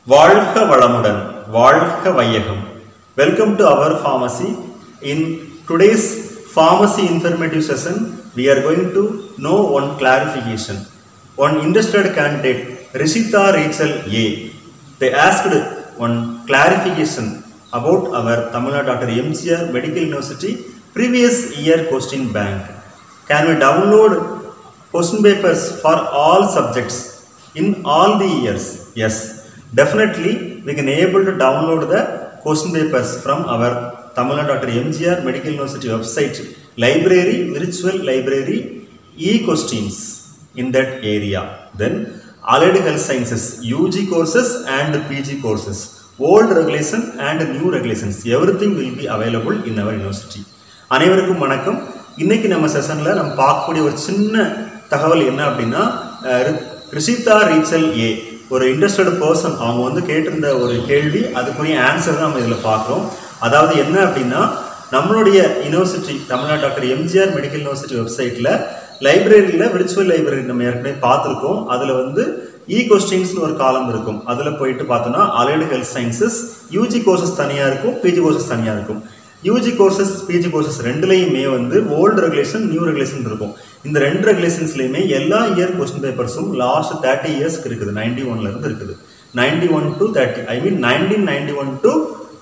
வாழ்க வளமுடன் வாழ்க வையகம் welcome to our pharmacy in today's pharmacy informative session we are going to know one clarification one interested candidate rishita rachel a they asked one clarification about our tamil nadu dr mgr medical university previous year question bank can we download question papers for all subjects in all the years yes definitely we can able to download the question papers from our tamil nadu dr mgr medical university website library virtual library e questions in that area then allied health sciences ug courses and pg courses old regulation and new regulations everything will be available in our university அனைவருக்கும் வணக்கம் இன்னைக்கு நம்ம செஷன்ல நம்ம பார்க்கக்கூடிய ஒரு சின்ன தகவல் என்ன அப்படின்னா அஹ், ரி- ரிஷிதா ரீச்சல் ஏ ஒரு இன்ட்ரெஸ்டட் பர்சன் அவங்க வந்து கேட்டிருந்த ஒரு கேள்வி அதுக்குரிய ஆன்சர் தான் நம்ம இதில் பார்க்குறோம் அதாவது என்ன அப்படின்னா நம்மளுடைய university Tamil Nadu doctor MGR medical university வெப்சைட்டில் லைப்ரரியில் விர்ச்சுவல் லைப்ரரி நம்ம ஏற்கனவே பார்த்துருக்கோம் அதில் வந்து இ கொஸ்டின்ஸ்னு ஒரு காலம் இருக்கும் அதில் போயிட்டு பார்த்தோன்னா allied health sciences UG courses தனியாக இருக்கும் பிஜி கோர்சஸ் தனியாக இருக்கும் யூஜி கோர்சஸ் பிஜி கோர்சஸ் ரெண்டுலேயுமே வந்து ஓல்டு ரெகுலேஷன் நியூ ரெகுலேஷன் இருக்கும் இந்த ரெண்டு ரெகுலேஷன்ஸ்லையுமே எல்லா இயர் கொஸ்டின் பேப்பர்ஸும் லாஸ்ட் தேர்ட்டி இயர்ஸ்க்கு இருக்குது நைன்டி ஒன்ல இருந்து இருக்குது ninety one to thirty I mean nineteen ninety one to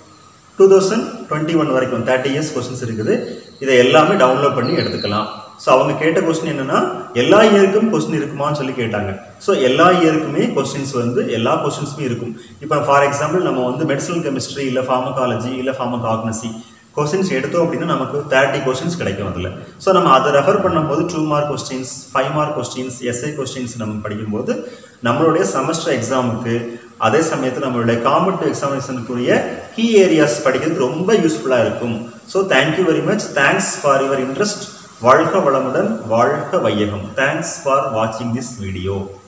two thousand twenty one வரைக்கும் தேர்ட்டி இயர்ஸ் கொஸ்டின்ஸ் இருக்குது இதை எல்லாமே டவுன்லோட் பண்ணி எடுத்துக்கலாம் ஸோ அவங்க கேட்ட கொஸ்டின் என்னன்னா எல்லா இயருக்கும் கொஸ்டின் இருக்குமான்னு சொல்லி கேட்டாங்க ஸோ எல்லா இயருக்குமே கொஸ்டின்ஸ் வந்து எல்லா கொஸ்டின்ஸுமே இருக்கும் இப்போ ஃபார் எக்ஸாம்பிள் நம்ம வந்து மெடிசனல் கெமிஸ்ட்ரி இல்லை ஃபார்மகாலஜி இல்லை ஃபார்மகாக்னசி கொஸ்டின்ஸ் எடுத்தோம் அப்படின்னா நமக்கு தேர்ட்டி கொஸ்டின்ஸ் கிடைக்கும் அதில் ஸோ நம்ம அதை ரெஃபர் பண்ணும்போது two mark questions five mark questions essay questions நம்ம படிக்கும்போது நம்மளுடைய செமஸ்டர் எக்ஸாமுக்கு அதே சமயத்தில் நம்மளுடைய காம்படிட்டிவ் எக்ஸாமினேஷனுக்குரிய கீ ஏரியாஸ் படிக்கிறதுக்கு ரொம்ப யூஸ்ஃபுல்லாக இருக்கும் so thank you very much thanks for your interest வாழ்க வளமுடன் வாழ்க வையகம் தேங்க்ஸ் ஃபார் வாட்சிங் திஸ் வீடியோ